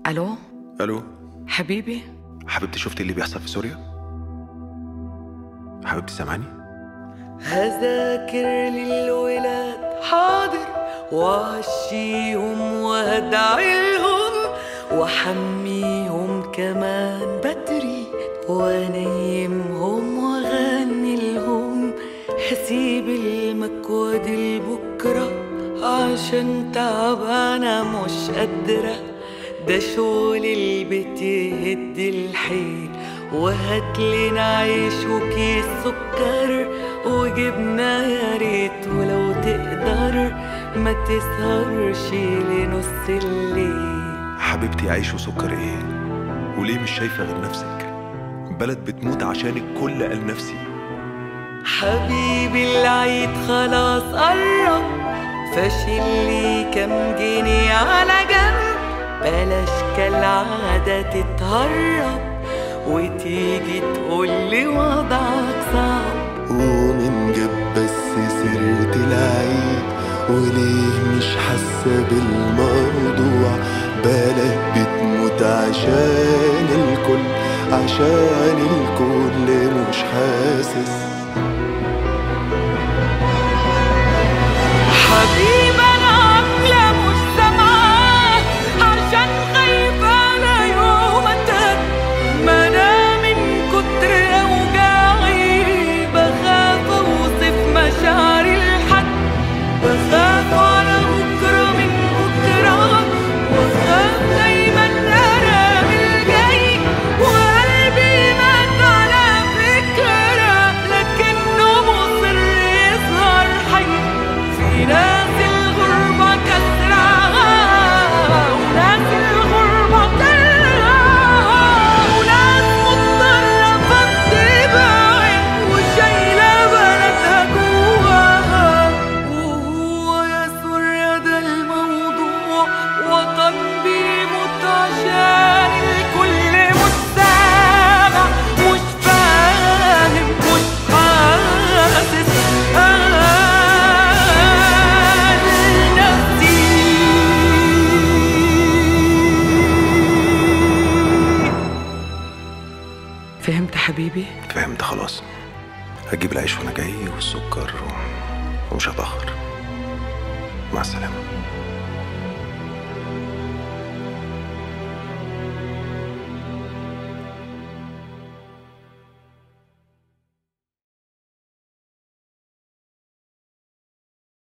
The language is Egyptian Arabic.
الو الو حبيبي حبيبتي شفتي اللي بيحصل في سوريا حبيبتي سامعني هذاكر للولاد حاضر وعشيهم وهدعيلهم وحميهم كمان بدري ونيمهم وغني لهم هسيب المكواد لبكرة عشان تعبانة مش قادرة ده شغل البيت يهد الحيل وهاتلنا عيش وكيس سكر وجبنة يا ريت ولو تقدر ما تسهرش لنص الليل حبيبتي عيش وسكر ايه وليه مش شايفه غير نفسك بلد بتموت عشانك كل قال نفسي حبيبي العيد خلاص قرب فاشل لي كام جنيه على جنب بلاش كالعادة تتهرب وتيجي تقولي وضعك صعب ومن جاب بس سيرة العيد وليه مش حاسة بالموضوع بلد بتموت عشان الكل عشان الكل مش حاسس حبيبي انا عامله مش سامعاه عشان خايفه على يومك ما انا من كتر اوجاعي بخاف اوصف مشاعري لحد بخاف على بكره من بكره وخاف دايما انا الجاي وقلبي مات على فكره لكنه مصر يظهر حي في ناس الغربة كسرها وناس الغربة كلها وناس مضطرة فتبعد وشايلة بلدها جواها وهو يا سوريا ده الموضوع وطن بيموت عشان الكل مش سامع مش فاهم مش حاسس قال نفسي فهمت حبيبي فهمت خلاص هجيب العيش وانا جاي والسكر و... ومش هتاخر مع السلامه